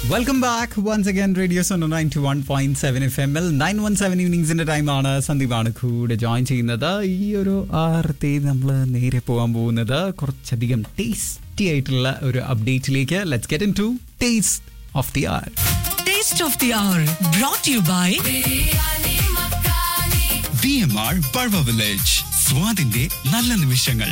welcome back once again radio zone ninety one point seven F M L nine one seven ഈവനിങ്സിന്റെ ടൈമാണ് സന്ദീപാണ് കൂടെ join ചെയ്യുന്നത് ഈ ഒരു ആർത്തി നമ്മൾ നേരെ പോകാൻ പോകുന്നത് കുറച്ചധികം ടേസ്റ്റി ആയിട്ടുള്ള ഒരു അപ്ഡേറ്റിലേക്ക് let's get into taste of the hour Taste of the Hour brought to you by V M R Parva village സ്വാദിന്റെ നല്ല നിമിഷങ്ങൾ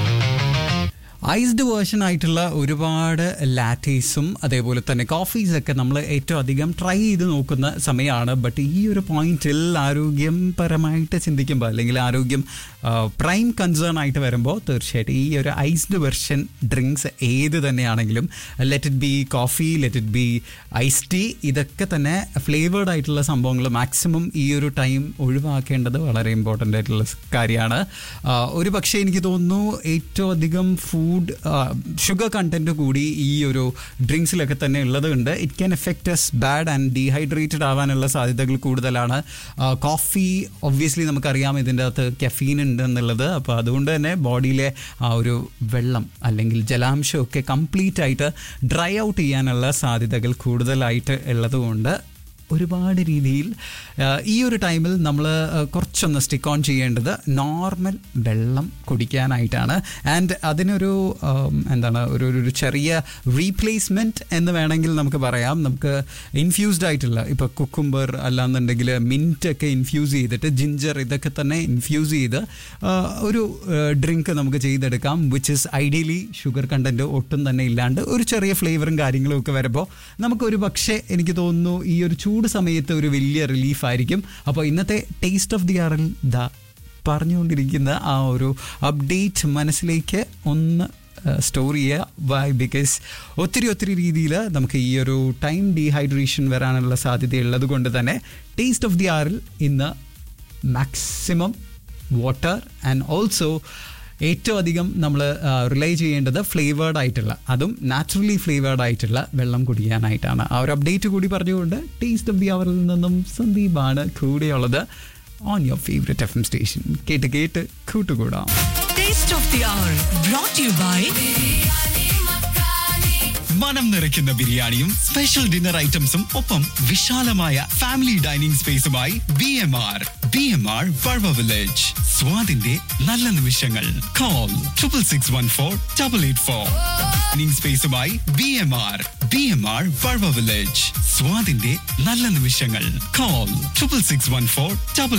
ഐസ്ഡ് വേർഷൻ ആയിട്ടുള്ള ഒരുപാട് ലാറ്റീസും അതേപോലെ തന്നെ കോഫീസ് ഒക്കെ നമ്മൾ ഏറ്റവും അധികം ട്രൈ ചെയ്ത് നോക്കുന്ന സമയമാണ് ബട്ട് ഈ ഒരു പോയിന്റിൽ ആരോഗ്യപരമായിട്ട് ചിന്തിക്കുമ്പോൾ അല്ലെങ്കിൽ ആരോഗ്യം പ്രൈം കൺസേൺ ആയിട്ട് വരുമ്പോൾ തീർച്ചയായിട്ടും ഈ ഒരു ഐസ്ഡ് വെർഷൻ ഡ്രിങ്ക്സ് ഏത് തന്നെയാണെങ്കിലും let it be coffee let it be ice tea ഇതൊക്കെ തന്നെ ഫ്ലേവേർഡ് ആയിട്ടുള്ള സംഭവങ്ങൾ മാക്സിമം ഈ ഒരു ടൈം ഒഴിവാക്കേണ്ടത് വളരെ ഇമ്പോർട്ടൻ്റ് ആയിട്ടുള്ള കാര്യമാണ് ആ, ഒരു പക്ഷേ എനിക്ക് തോന്നുന്നു ഏറ്റവും അധികം ഫുഡ് ഷുഗർ കണ്ടന്റ് കൂടി ഈ ഒരു ഡ്രിങ്ക്സിലൊക്കെ തന്നെ ഉള്ളത് കൊണ്ട് it can affect us bad and dehydrated ആവാനുള്ള സാധ്യതകൾ കൂടുതലാണ് കോഫി ഒബ്വിയസ്ലി നമുക്കറിയാം ഇതിൻ്റെ അകത്ത് കെഫീൻ ഉണ്ട് എന്നുള്ളത് അപ്പോൾ അതുകൊണ്ട് തന്നെ ബോഡിയിലെ ആ ഒരു വെള്ളം അല്ലെങ്കിൽ ജലാംശമൊക്കെ കംപ്ലീറ്റ് ആയിട്ട് ഡ്രൈ ഔട്ട് ചെയ്യാനുള്ള സാധ്യതകൾ കൂടുതലായിട്ട് ഉള്ളതുകൊണ്ട് ഒരുപാട് രീതിയിൽ ആ, ഈ ഒരു ടൈമിൽ നമ്മൾ കുറച്ചൊന്ന് സ്റ്റിക്ക് ഓൺ ചെയ്യേണ്ടത് നോർമൽ വെള്ളം കുടിക്കാനായിട്ടാണ് ആൻഡ് അതിനൊരു ആം, എന്താണ് ഒരു ഒരു- ഒരു ചെറിയ റീപ്ലേസ്മെൻറ്റ് എന്ന് വേണമെങ്കിൽ നമുക്ക് പറയാം നമുക്ക് ഇൻഫ്യൂസ്ഡ് ആയിട്ടുള്ള ഇപ്പോൾ കുക്കുംബർ അല്ലാന്നുണ്ടെങ്കിൽ മിൻറ്റ് ഒക്കെ ഇൻഫ്യൂസ് ചെയ്തിട്ട് ജിഞ്ചർ ഇതൊക്കെ തന്നെ ഇൻഫ്യൂസ് ചെയ്ത് ആ, ഒരു ഡ്രിങ്ക് നമുക്ക് ചെയ്തെടുക്കാം which is ideally sugar content ഒട്ടും തന്നെ ഇല്ലാണ്ട് ഒരു ചെറിയ ഫ്ലേവറും കാര്യങ്ങളും ഒക്കെ വരുമ്പോൾ നമുക്ക് ഒരു പക്ഷേ എനിക്ക് തോന്നുന്നു ഈ ഒരു ചൂട് സമയത്ത് ഒരു വലിയ റിലീഫ് ആയിരിക്കും അപ്പോൾ ഇന്നത്തെ ടേസ്റ്റ് ഓഫ് ദി ആറിൽ ദ പറഞ്ഞുകൊണ്ടിരിക്കുന്ന ആ ഒരു അപ്ഡേറ്റ് മനസ്സിലേക്ക് ഒന്ന് സ്റ്റോർ ചെയ്യുക വൈ ബിക്കോസ് ഒത്തിരി ഒത്തിരി രീതിയിൽ നമുക്ക് ഈ ഒരു ടൈം ഡീഹൈഡ്രേഷൻ വരാനുള്ള സാധ്യതയുള്ളത് കൊണ്ട് തന്നെ ടേസ്റ്റ് ഓഫ് ദി ആറിൽ ഇന്ന് മാക്സിമം വാട്ടർ ആൻഡ് ഓൾസോ ഏറ്റവും അധികം നമ്മൾ റിലൈ ചെയ്യേണ്ടത് ഫ്ലേവേർഡ് ആയിട്ടുള്ള അതും നാച്ചുറലി ഫ്ലേവേർഡ് ആയിട്ടുള്ള വെള്ളം കുടിക്കാനായിട്ടാണ് ആ ഒരു അപ്ഡേറ്റ് കൂടി പറഞ്ഞുകൊണ്ട് ടേസ്റ്റ് ഓഫ് ദി അവറിൽ നിന്നും സന്ദീപാണ് കൂടെയുള്ളത് on your favourite F M station കേട്ട് കേട്ട് കൂട്ടുകൂടാം Taste of the Hour brought to you by മനം നിറയ്ക്കുന്ന ബിരിയാണിയും സ്പെഷ്യൽ ഡിന്നർ ഐറ്റംസും ഒപ്പം വിശാലമായ ഫാമിലി ഡൈനിങ് സ്പേസുമായി B M R B M R Parva village സ്വാദിന്റെ നല്ല നിമിഷങ്ങൾ call triple six one four double eight four dining സ്പേസുമായി B M R B M R Parva village സ്വാദിന്റെ നല്ല നിമിഷങ്ങൾ call triple six one four double